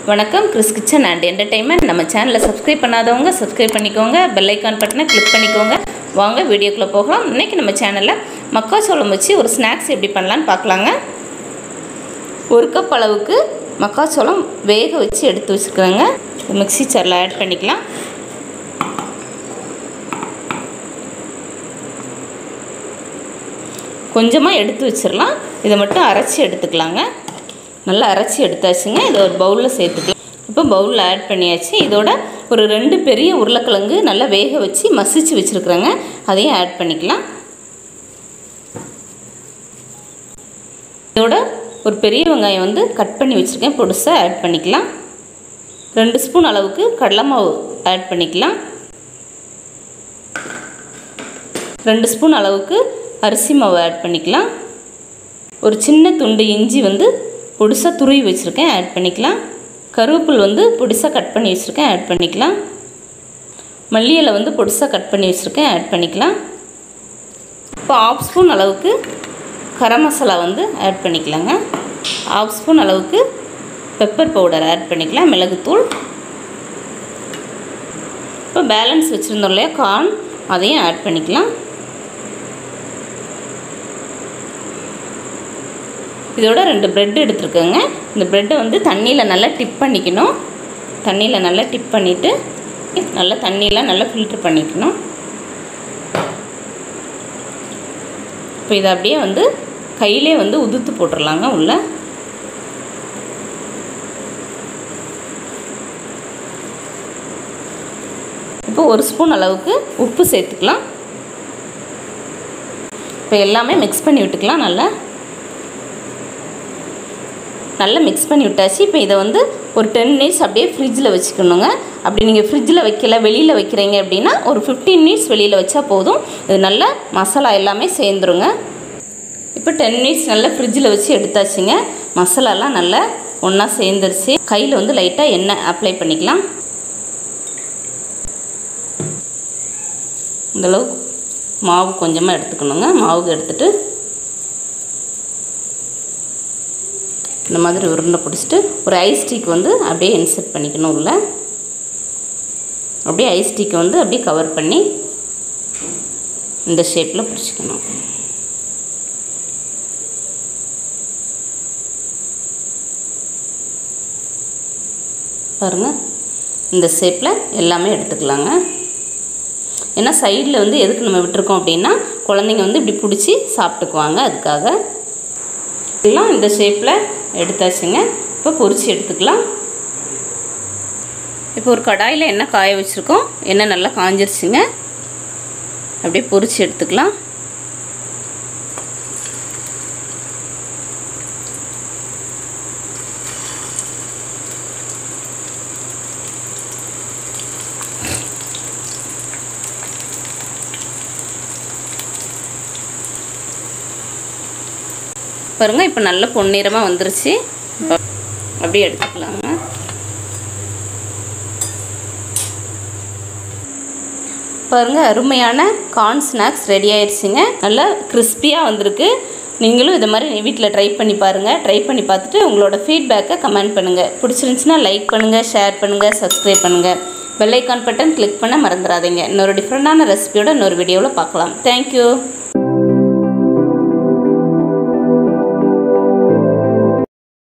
வணக்கம் Chris kitchen and entertainment நம்ம சேனலை சப்ஸ்கிரைப் பண்ணாதவங்க சப்ஸ்கிரைப் பண்ணிக்கோங்க பெல் ஐக்கான் பட்டனை கிளிக் பண்ணிக்கோங்க வாங்க வீடியோக்குள்ளே போகலாம் இன்றைக்கி நம்ம சேனலில் மக்காச்சோளம் வச்சு ஒரு ஸ்நாக்ஸ் எப்படி பண்ணலான்னு பார்க்கலாங்க ஒரு கப் அளவுக்கு மக்காச்சோளம் வேக வச்சு எடுத்து வச்சுருக்குறேங்க மிக்ஸி சாரில் ஆட் பண்ணிக்கலாம் கொஞ்சமாக எடுத்து வச்சிடலாம் இதை மட்டும் அரைச்சி எடுத்துக்கலாங்க நல்லா அரைச்சி எடுத்தாச்சுங்க இதை ஒரு பவுலில் சேர்த்துக்கலாம் இப்போ பவுலில் ஆட் பண்ணியாச்சு இதோட ஒரு ரெண்டு பெரிய உருளைக்கிழங்கு நல்லா வேக வச்சு மசிச்சு வச்சுருக்குறேங்க அதையும் ஆட் பண்ணிக்கலாம் இதோட ஒரு பெரிய வெங்காயம் வந்து கட் பண்ணி வச்சுருக்கேன் பொடுசாக ஆட் பண்ணிக்கலாம் ரெண்டு ஸ்பூன் அளவுக்கு கடலை மாவு ஆட் பண்ணிக்கலாம் ரெண்டு ஸ்பூன் அளவுக்கு அரிசி மாவு ஆட் பண்ணிக்கலாம் ஒரு சின்ன துண்டு இஞ்சி வந்து பொடிசாக துருவி வச்சுருக்கேன் ஆட் பண்ணிக்கலாம் கருவேப்பில் வந்து பொடிசாக கட் பண்ணி வச்சுருக்கேன் ஆட் பண்ணிக்கலாம் மல்லியலை வந்து பொடிசாக கட் பண்ணி வச்சுருக்கேன் ஆட் பண்ணிக்கலாம் இப்போ ஆஃப் ஸ்பூன் அளவுக்கு கரம் மசாலா வந்து ஆட் பண்ணிக்கலாங்க ஆஃப் ஸ்பூன் அளவுக்கு பெப்பர் பவுடர் ஆட் பண்ணிக்கலாம் மிளகுத்தூள் இப்போ பேலன்ஸ் வச்சுருந்தோம் இல்லையா கார்ன் அதையும் ஆட் பண்ணிக்கலாம் இதோட ரெண்டு ப்ரெட் எடுத்துருக்கோங்க இந்த ப்ரெட்டை வந்து தண்ணியில் நல்லா டிப் பண்ணிக்கணும் தண்ணியில் நல்லா டிப் பண்ணிவிட்டு நல்லா தண்ணியெலாம் நல்லா ஃபில்ட்ரு பண்ணிக்கணும் இப்போ இதை அப்படியே வந்து கையிலே வந்து உதுத்து போட்டுடலாங்க உள்ள இப்போ ஒரு ஸ்பூன் அளவுக்கு உப்பு சேர்த்துக்கலாம் இப்போ எல்லாமே மிக்ஸ் பண்ணி விட்டுக்கலாம் நல்லா நல்லா மிக்ஸ் பண்ணி விட்டாச்சு இப்போ இதை வந்து ஒரு டென் மினிட்ஸ் அப்படியே ஃப்ரிட்ஜில் வச்சுக்கணுங்க அப்படி நீங்கள் ஃப்ரிட்ஜில் வைக்கல வெளியில் வைக்கிறீங்க அப்படின்னா ஒரு ஃபிஃப்டீன் மினிட்ஸ் வெளியில் வச்சா போதும் இது நல்லா மசாலா எல்லாமே சேர்ந்துருங்க இப்போ டென் மினிட்ஸ் நல்லா ஃப்ரிட்ஜில் வச்சு எடுத்தாச்சுங்க மசாலாலாம் நல்லா ஒன்றா சேர்ந்துருச்சு கையில் வந்து லைட்டாக எண்ணெய் அப்ளை பண்ணிக்கலாம் இந்தளவு மாவு கொஞ்சமாக எடுத்துக்கணுங்க மாவு எடுத்துகிட்டு இந்த மாதிரி உருண்டை பிடிச்சிட்டு ஒரு ஐஸ் ஸ்டிக் வந்து அப்படியே இன்செர்ட் பண்ணிக்கணும் உள்ள அப்படியே ஐஸ் ஸ்டிக்கை வந்து அப்படியே கவர் பண்ணி இந்த ஷேப்பில் பிடிச்சிக்கணும் பாருங்கள் இந்த ஷேப்பில் எல்லாமே எடுத்துக்கலாங்க ஏன்னா சைடில் வந்து எதுக்கு நம்ம விட்டுருக்கோம் அப்படின்னா குழந்தைங்க வந்து இப்படி பிடிச்சி சாப்பிட்டுக்குவாங்க அதுக்காக எல்லாம் இந்த ஷேப்பில் எடுத்தாச்சுங்க இப்போ பொரிச்சு எடுத்துக்கலாம் இப்போ ஒரு கடாயில் எண்ணெய் காய வச்சுருக்கோம் எண்ணெய் நல்லா காஞ்சிருச்சுங்க அப்படியே பொரிச்சு எடுத்துக்கலாம் பாருங்கள் இப்போ நல்ல பொன்னிறமாக வந்துருச்சு அப்படியே எடுத்துக்கலாங்க பாருங்கள் அருமையான கார்ன் ஸ்நாக்ஸ் ரெடி ஆயிடுச்சுங்க நல்லா கிறிஸ்பியாக வந்திருக்கு நீங்களும் இதை மாதிரி வீட்டில் ட்ரை பண்ணி பாருங்கள் ட்ரை பண்ணி பார்த்துட்டு உங்களோட ஃபீட்பேக்கை கமெண்ட் பண்ணுங்கள் பிடிச்சிருந்துச்சின்னா லைக் பண்ணுங்கள் ஷேர் பண்ணுங்கள் சப்ஸ்கிரைப் பண்ணுங்கள் பெல் ஐக்கான் பட்டன் கிளிக் பண்ண மறந்துடாதீங்க இன்னொரு டிஃப்ரெண்ட்டான ரெசிபியோட இன்னொரு வீடியோவில் பார்க்கலாம் தேங்க்யூ